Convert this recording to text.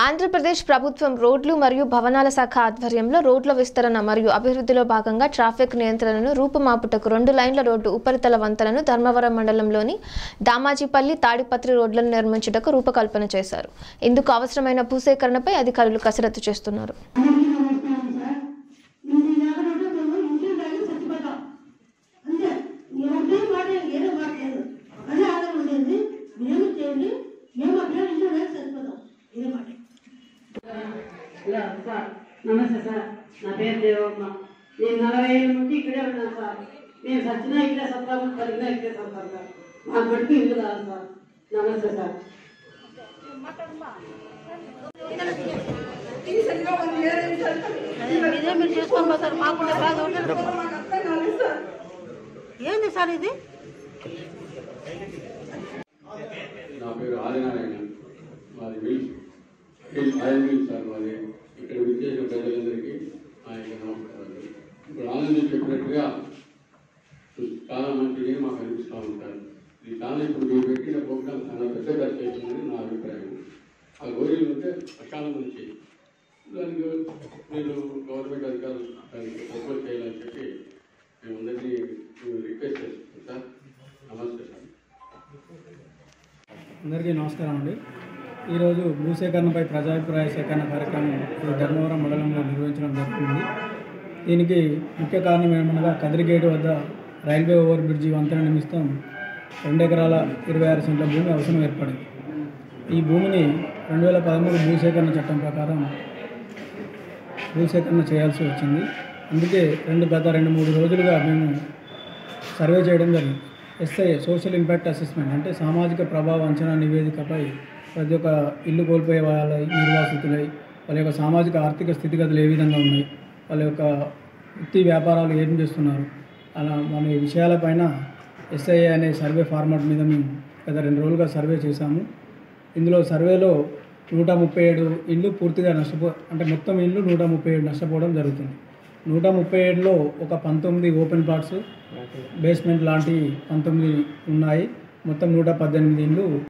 ఆంధ్రప్రదేశ్ ప్రభుత్వం రోడ్లు మరియు భవనాల శాఖ ఆధ్వర్యంలో రోడ్ల విస్తరణ మరియు అభివృద్ధిలో భాగంగా ట్రాఫిక్ నియంత్రణను రూపుమాపుటకు రెండు లైన్ల రోడ్డు ఉపరితల వంతెనను ధర్మవరం మండలంలోని దామాజీపల్లి తాడిపత్రి రోడ్లను నిర్మించుటకు రూపకల్పన చేశారు ఇందుకు అవసరమైన భూసేకరణపై అధికారులు కసరత్తు చేస్తున్నారు హలో సార్ నమస్తే సార్ నా పేరు దేవమ్మ నేను నలభై ఏళ్ళ నుండి ఇక్కడే ఉన్నాను సార్ నేను సచ్చినా ఇక్కడే సత్తాము పలికినా ఇక్కడే సత్తాను సార్ మా కొడుకు ఇల్లు కాదు సార్ నమస్తే సార్ ఇదే మీరు చేసుకొని పోతారు మాకుండా బాధ ఉండదు ఏంది సార్ ఇది నా పేరు ఆదినారాయణ మాది mills mills oil mills sir మాది ఇక్కడ విచ్చేసిన ప్రజలందరికీ ఆయన నమస్కారాలు ఇప్పుడు ఆనందం చెప్పినట్టుగా చాలా మంచిగా మాకు అనిపిస్తూ ఉంటారు ఇది చాలా ఇప్పుడు మీరు పెట్టిన ప్రోగ్రామ్ చాలా పెద్ద ఖర్చు అవుతుందని నా అభిప్రాయం ఆ గోరీలు ఉంటే చాలా మంచి దానికి మీరు గవర్నమెంట్ అధికారులు దానికి ప్రపోజ్ చేయాలని చెప్పి మేము అందరినీ రిక్వెస్ట్ చేస్తున్నాం సార్ నమస్తే సార్ అందరికీ నమస్కారం అండి ఈరోజు భూసేకరణపై ప్రజాభిప్రాయ సేకరణ కార్యక్రమం ఈ ధర్మవరం మండలంలో నిర్వహించడం జరుగుతుంది దీనికి ముఖ్య కారణం ఏమనగా కదిరిగేటు వద్ద రైల్వే ఓవర్ బ్రిడ్జి వంతెన నిమిత్తం రెండు ఎకరాల ఇరవై ఆరు సెంట్ల భూమి అవసరం ఏర్పడింది ఈ భూమిని రెండు వేల పదమూడు భూసేకరణ చట్టం ప్రకారం భూసేకరణ చేయాల్సి వచ్చింది అందుకే రెండు గత రెండు మూడు రోజులుగా మేము సర్వే చేయడం జరిగింది ఎస్ఐ సోషల్ ఇంపాక్ట్ అసెస్మెంట్ అంటే సామాజిక ప్రభావ అంచనా నివేదికపై ప్రతి ఒక్క ఇల్లు కోల్పోయే వాళ్ళ నిర్వాసితులై వాళ్ళ యొక్క సామాజిక ఆర్థిక స్థితిగతులు ఏ విధంగా ఉన్నాయి వాళ్ళ యొక్క వృత్తి వ్యాపారాలు ఏం చేస్తున్నారు అలా మన ఈ విషయాలపైన ఎస్ఐ అనే సర్వే ఫార్మాట్ మీద మేము గత రెండు రోజులుగా సర్వే చేశాము ఇందులో సర్వేలో నూట ముప్పై ఏడు ఇళ్ళు పూర్తిగా నష్టపో అంటే మొత్తం ఇళ్ళు నూట ముప్పై ఏడు నష్టపోవడం జరుగుతుంది నూట ముప్పై ఏడులో ఒక పంతొమ్మిది ఓపెన్ ప్లాట్స్ బేస్మెంట్ లాంటి పంతొమ్మిది ఉన్నాయి మొత్తం నూట పద్దెనిమిది ఇళ్ళు